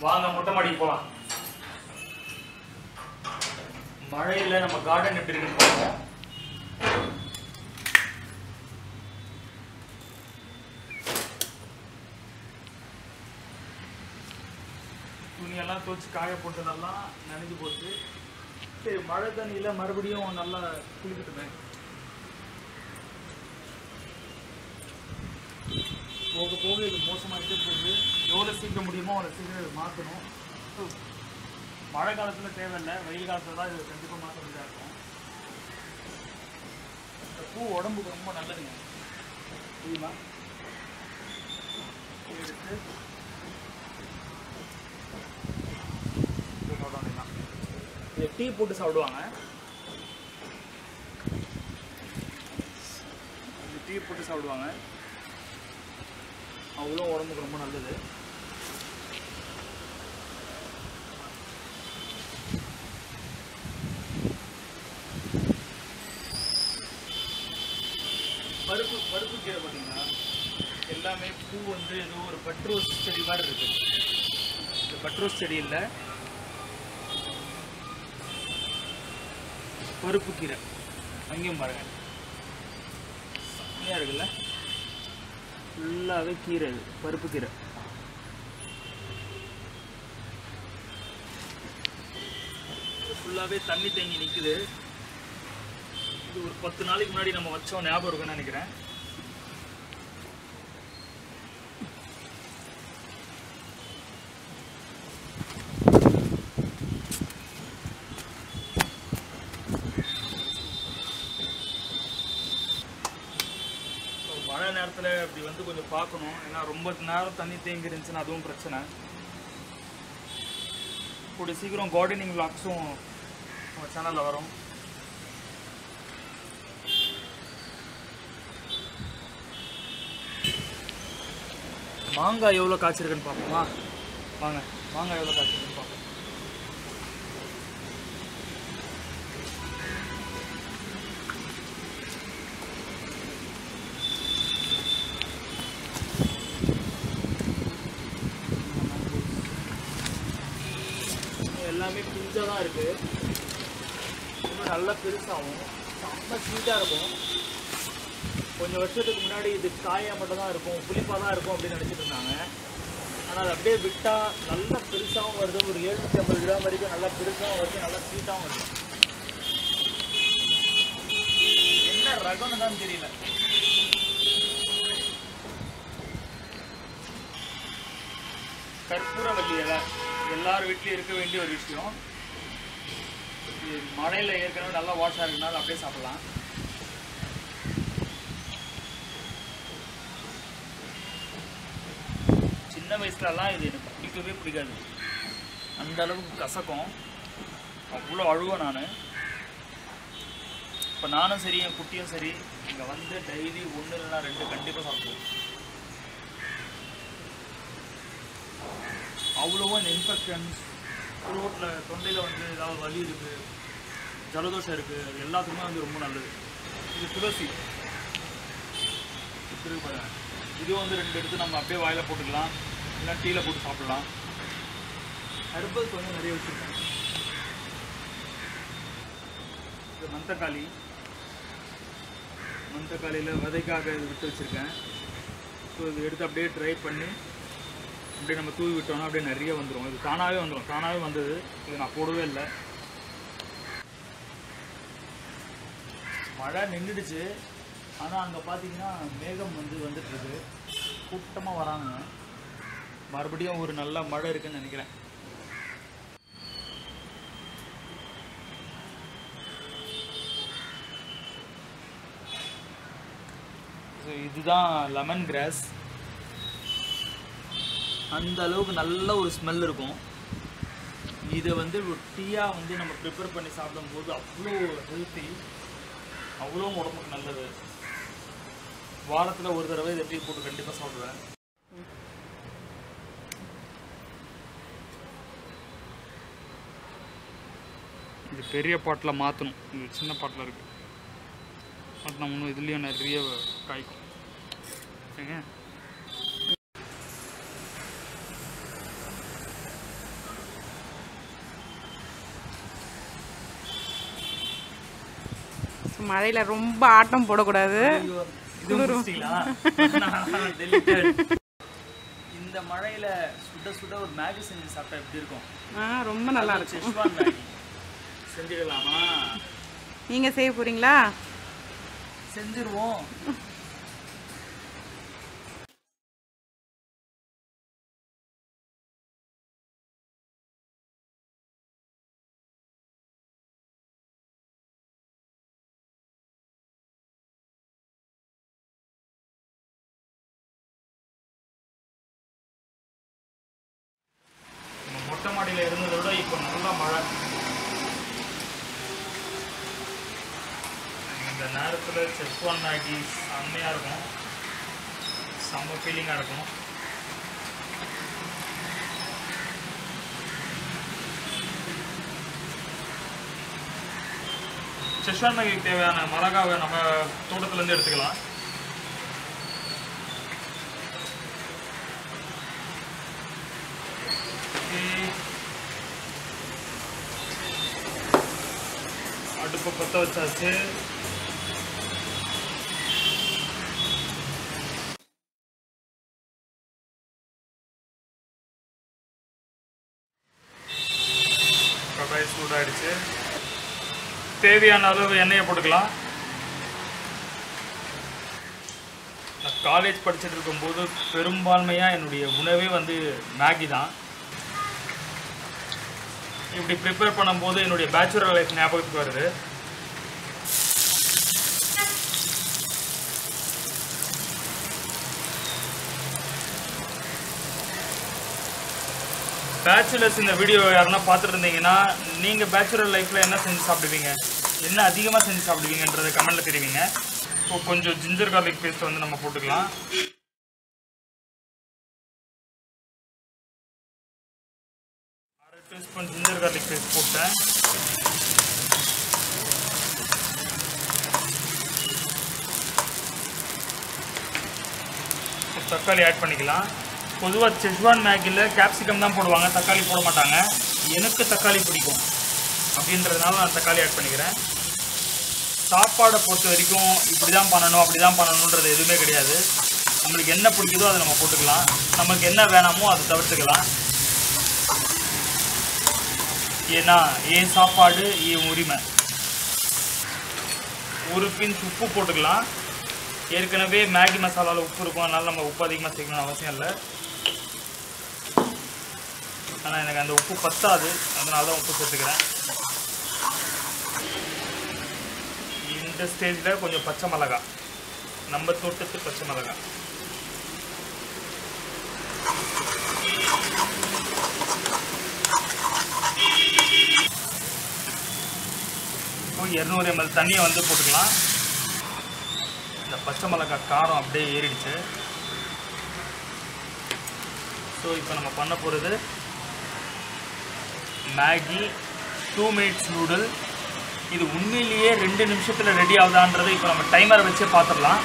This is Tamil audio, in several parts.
வாங்க மொட்டை மாடிக்கு போலாம் மழையில நம்ம கார்டன் எப்படி இருக்குன்னு பார்ப்போம் துணியெல்லாம் துவச்சி காய போட்டதெல்லாம் நனைஞ்சு போச்சு சரி மழை தண்ணியில் மறுபடியும் நல்லா குளிக்கட்டுமே போக போக இது மோசமாகிட்டே போகுது எவ்வளோ சீக்கிரம் முடியுமோ அவ்வளோ சீக்கிரம் இது மாற்றணும் ஸோ மழை காலத்தில் தேவையில்லை வெயில் காலத்தில் தான் இது கண்டிப்பாக மாற்ற வேண்டியதாக இருக்கும் இந்த பூ உடம்புக்கு ரொம்ப நல்லதுங்க தெரியுமா இதை எடுத்து இது சாப்பிட வேண்டியதுதான். இதை டீ போட்டு சாப்பிடுவாங்க இது டீ போட்டு சாப்பிடுவாங்க அவ்வளோ உடம்புக்கு ரொம்ப நல்லது பருப்பு பருப்பு கீரை பார்த்தீங்கன்னா எல்லாமே பூ வந்து ஏதோ ஒரு பட்ரோஸ் செடி மாதிரி இருக்கு இந்த பட்ரோஸ் செடி இல்லை பருப்பு கீரை அங்கேயும் பாருங்க செம்மையாக இருக்குல்ல ஃபுல்லாகவே கீரை இது பருப்பு கீரை ஃபுல்லாகவே தண்ணி தேங்கி நிற்குது இது ஒரு பத்து நாளைக்கு முன்னாடி நம்ம வச்சோம் ஞாபகம் இருக்குன்னு நினைக்கிறேன் So, மழை நேரத்தில் இப்படி வந்து கொஞ்சம் பார்க்கணும் ஏன்னா ரொம்ப நேரம் தண்ணி தேங்கி இருந்துச்சுன்னா அதுவும் பிரச்சனை கூடிய சீக்கிரம் கார்டனிங் விளாக்ஸும் நம்ம சேனலில் வரும் மாங்காய் எவ்வளோ காய்ச்சிருக்குன்னு பார்ப்போமா வாங்க மாங்காய் எவ்வளோ காய்ச்சிருக்குன்னு பார்ப்போம் எல்லாமே பிஞ்சாக தான் இருக்கு இன்னும் நல்லா பெருசாகும் செம்ம ஸ்வீட்டாக இருக்கும் கொஞ்சம் வருஷத்துக்கு முன்னாடி இது காயாக மட்டும் தான் இருக்கும் புளிப்பாக தான் இருக்கும் அப்படின்னு நினச்சிட்டு இருந்தாங்க ஆனால் அது அப்படியே விட்டால் நல்லா பெருசாகவும் வருது ஒரு எழுநூற்றி ஐம்பது கிராம் வரைக்கும் நல்லா பெருசாகவும் வருது நல்லா ஸ்வீட்டாகவும் வருது என்ன ரகம்னு தான் தெரியல கற்பூரவல்லி இலை எல்லார் வீட்லேயும் இருக்க வேண்டிய ஒரு விஷயம் இது மழையில் ஏற்கனவே நல்லா வாஷாக இருக்குனால அப்படியே சாப்பிடலாம் சின்ன வயசுலலாம் இது எனக்கு பிடிக்கவே பிடிக்காது அந்த அளவுக்கு கசக்கும் அவ்வளோ அழுவேன் நான் இப்போ நானும் சரி என் குட்டியும் சரி இங்கே வந்து டெய்லி ஒன்று இல்லைனா ரெண்டு கண்டிப்பாக சாப்பிடுவோம் அவ்வளோவா இந்த இன்ஃபெக்ஷன்ஸ் ரோட்டில் தொண்டையில் வந்து ஏதாவது வலி இருக்குது ஜலதோஷம் இருக்குது அது எல்லாத்துக்குமே வந்து ரொம்ப நல்லது இது துளசி இருக்கு பாருங்க இது வந்து ரெண்டு எடுத்து நம்ம அப்படியே வாயில போட்டுக்கலாம் இல்லை டீயில் போட்டு சாப்பிடலாம் ஹெர்பல்ஸ் வந்து நிறைய வச்சுருக்கேன் இது மந்தக்காளி மந்தக்காளியில் விதைக்காக இது விட்டு வச்சுருக்கேன் ஸோ இது எடுத்து அப்படியே ட்ரை பண்ணி அப்படியே நம்ம தூவி விட்டோம்னா அப்படியே நிறைய வந்துடும் இது தானாகவே வந்துடும் தானாகவே வந்தது இது நான் போடவே இல்லை மழை நின்றுடுச்சு ஆனால் அங்கே பார்த்தீங்கன்னா மேகம் வந்து வந்துட்டு இருக்கு கூட்டமாக வராங்க மறுபடியும் ஒரு நல்ல மழை இருக்குன்னு நினைக்கிறேன் ஸோ இதுதான் லெமன் கிராஸ் அந்த அளவுக்கு நல்ல ஒரு ஸ்மெல் இருக்கும் இதை வந்து ஒரு டீயாக வந்து நம்ம ப்ரிப்பேர் பண்ணி சாப்பிடும்போது அவ்வளோ ஹெல்த்தி அவ்வளோ உடம்புக்கு நல்லது வாரத்தில் ஒரு தடவை இதை டீ போட்டு கண்டிப்பாக சாப்பிடுவேன் இது பெரிய பாட்டில் மாற்றணும் இது சின்ன பாட்டில் இருக்குது மாற்றினா இன்னும் இதுலேயும் நிறைய காய்க்கும் சரிங்க மழையில் ரொம்ப ஆட்டம் போடக்கூடாது ஐயோ, இது முடிச்சிட்டீங்களா? நான் deleted. இந்த மழையில சுட சுட ஒரு மேகி செஞ்சு சாப்பிட்டா எப்படி இருக்கும் ஆ ரொம்ப நல்லா இருக்கும் செஷ்வான் மேகி செஞ்சிடலாமா நீங்கள் செய்ய போகிறீங்களா செஞ்சிருவோம் நம்ம மொட்டை மாடியில் இருந்ததை விட இப்போ நல்லா மழை இந்த நேரத்தில் செஸ்வான் மேகி செம்மையாக இருக்கும் செம்ம ஃபீலிங்காக இருக்கும் செஸ்வான் மேகிக்கு தேவையான மிளகாவை நம்ம தோட்டத்துலேருந்து எடுத்துக்கலாம் Okay. அடுப்பு பற்ற வச்சாச்சு கடாய் சூடாயிடுச்சு தேவையான அளவு எண்ணெயை போட்டுக்கலாம் நான் காலேஜ் படிச்சுட்டு இருக்கும்போது பெரும்பான்மையாக என்னுடைய உணவே வந்து மேகி தான் இப்படி ப்ரிப்பேர் பண்ணும்போது என்னுடைய பேச்சுலர் லைஃப் ஞாபகத்துக்கு வருது பேச்சுலர்ஸ் இந்த வீடியோ யாருன்னா பார்த்துட்டு இருந்தீங்கன்னா நீங்கள் பேச்சுலர் லைஃப்பில் என்ன செஞ்சு சாப்பிடுவீங்க என்ன அதிகமாக செஞ்சு சாப்பிடுவீங்கன்றதை கமெண்ட்டில் தெரிவிங்க இப்போ கொஞ்சம் ஜிஞ்சர் கார்லிக் பேஸ்ட் வந்து நம்ம போட்டுக்கலாம் அரை டீஸ்பூன் ஜிஞ்சர் கார்லிக் பேஸ்ட் போட்டேன் இப்போ தக்காளி ஆட் பண்ணிக்கலாம் பொதுவாக செஷ்வான் மேகியில் கேப்சிகம் தான் போடுவாங்க தக்காளி போட மாட்டாங்க எனக்கு தக்காளி பிடிக்கும் அப்படின்றதுனால நான் தக்காளி ஆட் பண்ணிக்கிறேன் சாப்பாடை பொறுத்த வரைக்கும் இப்படி தான் பண்ணணும் அப்படி தான் பண்ணணுன்றது எதுவுமே கிடையாது நம்மளுக்கு என்ன பிடிக்குதோ அதை நம்ம போட்டுக்கலாம் நமக்கு என்ன வேணாமோ அதை தவிர்த்துக்கலாம் ஏன்னா என் சாப்பாடு என் உரிமை ஒரு பிஞ்ச் உப்பு போட்டுக்கலாம் ஏற்கனவே மேகி மசாலாவில் உப்பு இருக்கும் அதனால நம்ம உப்பு அதிகமாக சேர்க்கணும்னு அவசியம் இல்லை ஆனால் எனக்கு அந்த உப்பு பத்தாது அதனால தான் உப்பு சேர்த்துக்கிறேன் இந்த ஸ்டேஜில் கொஞ்சம் பச்சை மிளகாய் நம்ம தோட்டத்து பச்சை மிளகாய் இப்போ இரநூறு எம்எல் தண்ணியை வந்து போட்டுக்கலாம் இந்த பச்சை மிளகாய் காரம் அப்படியே ஏறிடுச்சு ஸோ இப்போ நம்ம பண்ண போகிறது மேகி டூ மினிட்ஸ் நூடுல் இது உண்மையிலேயே ரெண்டு நிமிஷத்தில் ரெடி ஆகுதான்றதை இப்போ நம்ம டைமரை வச்சே பார்த்துடலாம்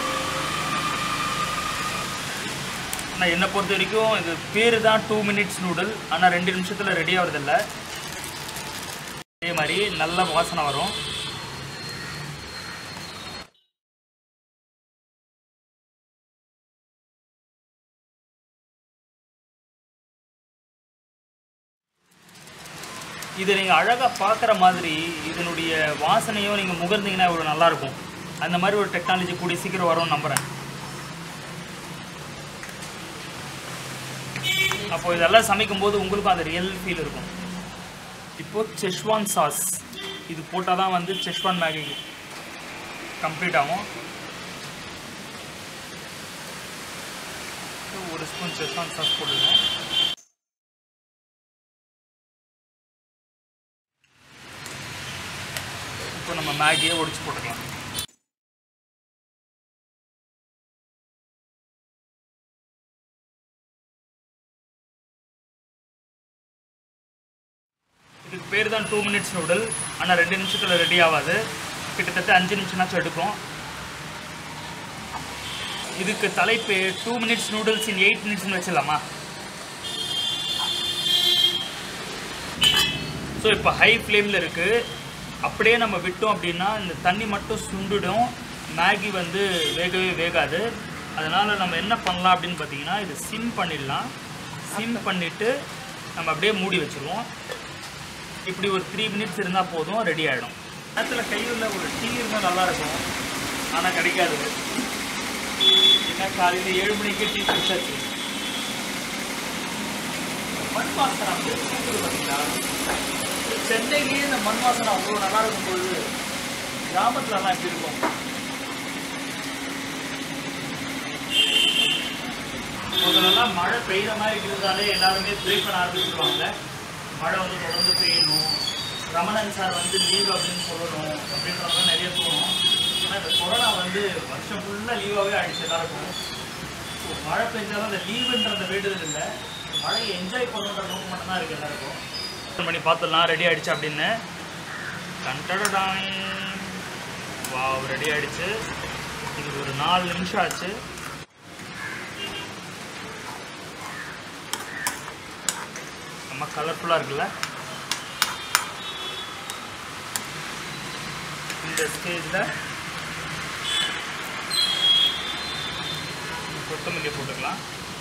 ஆனால் என்னை பொறுத்த வரைக்கும் இது பேர் தான் டூ மினிட்ஸ் நூடுல் ஆனால் ரெண்டு நிமிஷத்தில் ரெடி ஆகிறதில்ல அதே மாதிரி நல்ல வாசனை வரும் இதை நீங்கள் அழகாக பார்க்குற மாதிரி இதனுடைய வாசனையும் நீங்கள் முகர்ந்தீங்கன்னா இவ்வளோ நல்லாயிருக்கும் அந்த மாதிரி ஒரு டெக்னாலஜி கூடிய சீக்கிரம் வரும்னு நம்புகிறேன் அப்போ இதெல்லாம் சமைக்கும் போது உங்களுக்கும் அது ரியல் ஃபீல் இருக்கும் இப்போ செஷ்வான் சாஸ் இது போட்டால் தான் வந்து செஷ்வான் மேகி கம்ப்ளீட் ஆகும் ஒரு ஸ்பூன் செஷ்வான் சாஸ் போட்டுருக்கோம் இப்போ நம்ம மேகியை ஒடிச்சு போட்டுக்கலாம் இதுக்கு பேர் தான் டூ மினிட்ஸ் நூடுல் ஆனால் ரெண்டு நிமிஷத்தில் ரெடி ஆகாது கிட்டத்தட்ட அஞ்சு நிமிஷம்னாச்சும் எடுக்கும் இதுக்கு தலைப்பு two minutes noodles in eight மினிட்ஸ்னு வச்சிடலாமா ஸோ இப்போ ஹை ஃப்ளேமில் இருக்குது அப்படியே நம்ம விட்டோம் அப்படின்னா இந்த தண்ணி மட்டும் சுண்டுடும் மேகி வந்து வேகவே வேகாது அதனால் நம்ம என்ன பண்ணலாம் அப்படின்னு பார்த்தீங்கன்னா இது சிம் பண்ணிடலாம் சிம் பண்ணிவிட்டு நம்ம அப்படியே மூடி வச்சுருவோம் இப்படி ஒரு த்ரீ மினிட்ஸ் இருந்தால் போதும் ரெடி ஆகிடும் நேரத்தில் கையில் ஒரு டீ இருந்தால் நல்லாயிருக்கும் ஆனால் கிடைக்காது ஏன்னா காலையில் ஏழு மணிக்கு டீ குடிச்சாச்சு மண் வாசனை அப்படியே தூக்குது பார்த்தீங்களா சென்னையிலேயே இந்த மண் வாசனை அவ்வளோ நல்லா இருக்கும் பொழுது கிராமத்துலலாம் எப்படி இருக்கும் முதல்லலாம் மழை பெய்யுற மாதிரி இருந்தாலே எல்லாருமே ப்ரே பண்ண ஆரம்பிச்சிருவாங்க மழை வந்து தொடர்ந்து பெய்யணும் ரமணன் சார் வந்து லீவ் அப்படின்னு சொல்லணும் அப்படின்றதெல்லாம் நிறைய தோணும் ஆனால் இந்த கொரோனா வந்து வருஷம் ஃபுல்லாக லீவாகவே ஆயிடுச்சு எல்லாருக்கும் ஸோ மழை பெஞ்சாலும் அந்த லீவுன்ற அந்த வேண்டுதல் இல்லை மழையை என்ஜாய் பண்ணுன்ற நோக்கம் மட்டும்தான் இருக்குது எல்லாருக்கும் Open பண்ணி பார்த்துடலாம் ரெடி ஆயிடுச்சு அப்படின்னு கண்டடாய் வாவ் ரெடி ஆயிடுச்சு இது ஒரு நாலு நிமிஷம் ஆச்சு நம்ம கலர்ஃபுல்லாக இருக்குல்ல இந்த ஸ்டேஜில் கொத்தமல்லி போட்டுக்கலாம்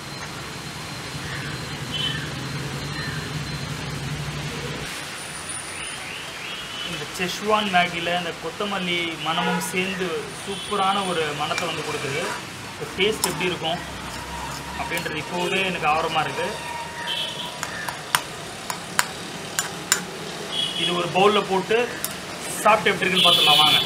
இந்த செஷ்வான் மேகியில் இந்த கொத்தமல்லி மணமும் சேர்ந்து சூப்பரான ஒரு மணத்தை வந்து கொடுக்குது டேஸ்ட் எப்படி இருக்கும் அப்படின்றது இப்போவே எனக்கு ஆர்வமாக இருக்குது இது ஒரு பவுலில் போட்டு சாப்பிட்டு எப்படி இருக்குன்னு பார்த்துடலாம் வாங்க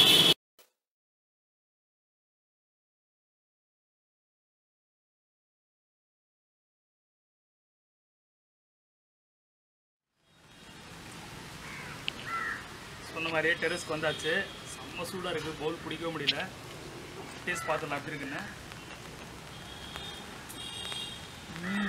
சொன்ன மாதிரியே டெரஸ்க்கு வந்தாச்சு செம்ம சூடாக இருக்குது பவுல் பிடிக்கவே முடியல டேஸ்ட் பார்த்துடலாம் எப்படி இருக்குன்னு ம்.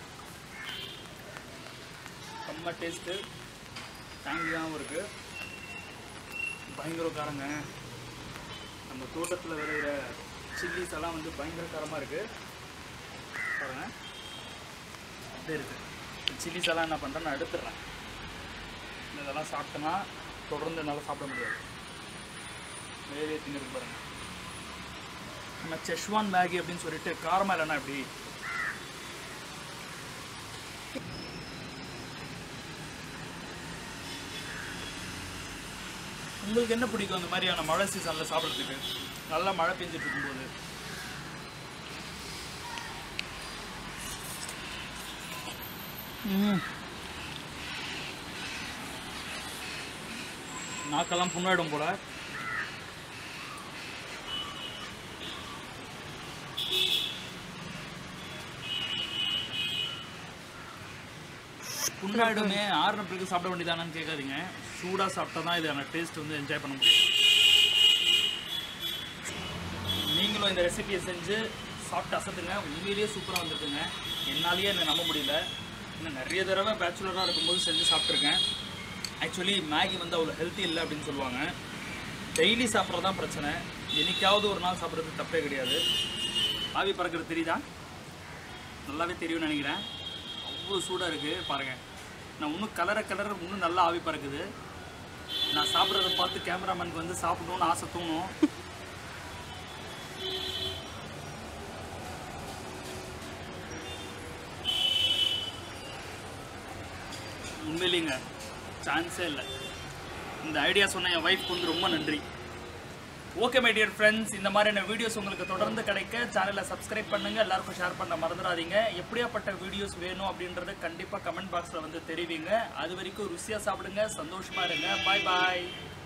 செம்ம டேஸ்ட்டு டேங்கியாகவும் இருக்குது பயங்கர காரங்க நம்ம தோட்டத்தில் விளையிற சில்லிஸ் எல்லாம் வந்து பயங்கர காரமாக இருக்குது பாருங்க அப்படியே இருக்குது சில்லிஸ் எல்லாம் என்ன பண்ணுறேன் நான் எடுத்துடுறேன் இதெல்லாம் சாப்பிட்டேன்னா தொடர்ந்து என்னால் சாப்பிட முடியாது வேலையே திங்கிறது பாருங்க நம்ம செஷ்வான் மேகி அப்படின்னு சொல்லிட்டு காரமாக இல்லைன்னா எப்படி உங்களுக்கு என்ன பிடிக்கும் அந்த மாதிரியான மழை சீசனில் சாப்பிட்றதுக்கு நல்லா மழை பெஞ்சிட்டு இருக்கும்போது ம். நாக்கெல்லாம் புண்ணாயிடும் போல புண்ணாயிடுமே ஆறுன பிறகு சாப்பிட வேண்டியதானு கேட்காதீங்க சூடாக சாப்பிட்டா தான் இதான டேஸ்ட் வந்து என்ஜாய் பண்ண முடியும் நீங்களும் இந்த ரெசிபியை செஞ்சு சாப்பிட்டு அசத்துங்க உண்மையிலேயே சூப்பராக வந்திருக்குங்க என்னாலேயே என்னை நம்ப முடியல இன்னும் நிறைய தடவை பேச்சுலராக இருக்கும்போது செஞ்சு சாப்பிட்ருக்கேன் ஆக்சுவலி மேகி வந்து அவ்வளோ ஹெல்த்தி இல்லை அப்படின்னு சொல்லுவாங்க டெய்லி சாப்பிட்றது தான் பிரச்சனை என்னைக்காவது ஒரு நாள் சாப்பிட்றது தப்பே கிடையாது ஆவி பறக்கிறது தெரியுதா நல்லாவே தெரியும்னு நினைக்கிறேன் அவ்வளோ சூடாக இருக்குது பாருங்கள் நான் இன்னும் கலர கலர இன்னும் நல்லா ஆவி பறக்குது நான் சாப்பிட்றத பார்த்து கேமராமேனுக்கு வந்து சாப்பிடணும்னு ஆசை தோணும் உண்மையிலேங்க சான்ஸே இல்லை இந்த ஐடியா சொன்ன என் ஒய்ஃப்க்கு வந்து ரொம்ப நன்றி ஓகே மை டியர் ஃப்ரெண்ட்ஸ் இந்த மாதிரியான வீடியோஸ் உங்களுக்கு தொடர்ந்து கிடைக்க சேனலை சப்ஸ்கிரைப் பண்ணுங்க எல்லாருக்கும் ஷேர் பண்ண மறந்துடாதீங்க எப்படியாப்பட்ட வீடியோஸ் வேணும் அப்படின்றத கண்டிப்பாக கமெண்ட் பாக்ஸில் வந்து தெரிவிங்க அது வரைக்கும் ருசியாக சாப்பிடுங்க சந்தோஷமா இருங்க பாய் பாய்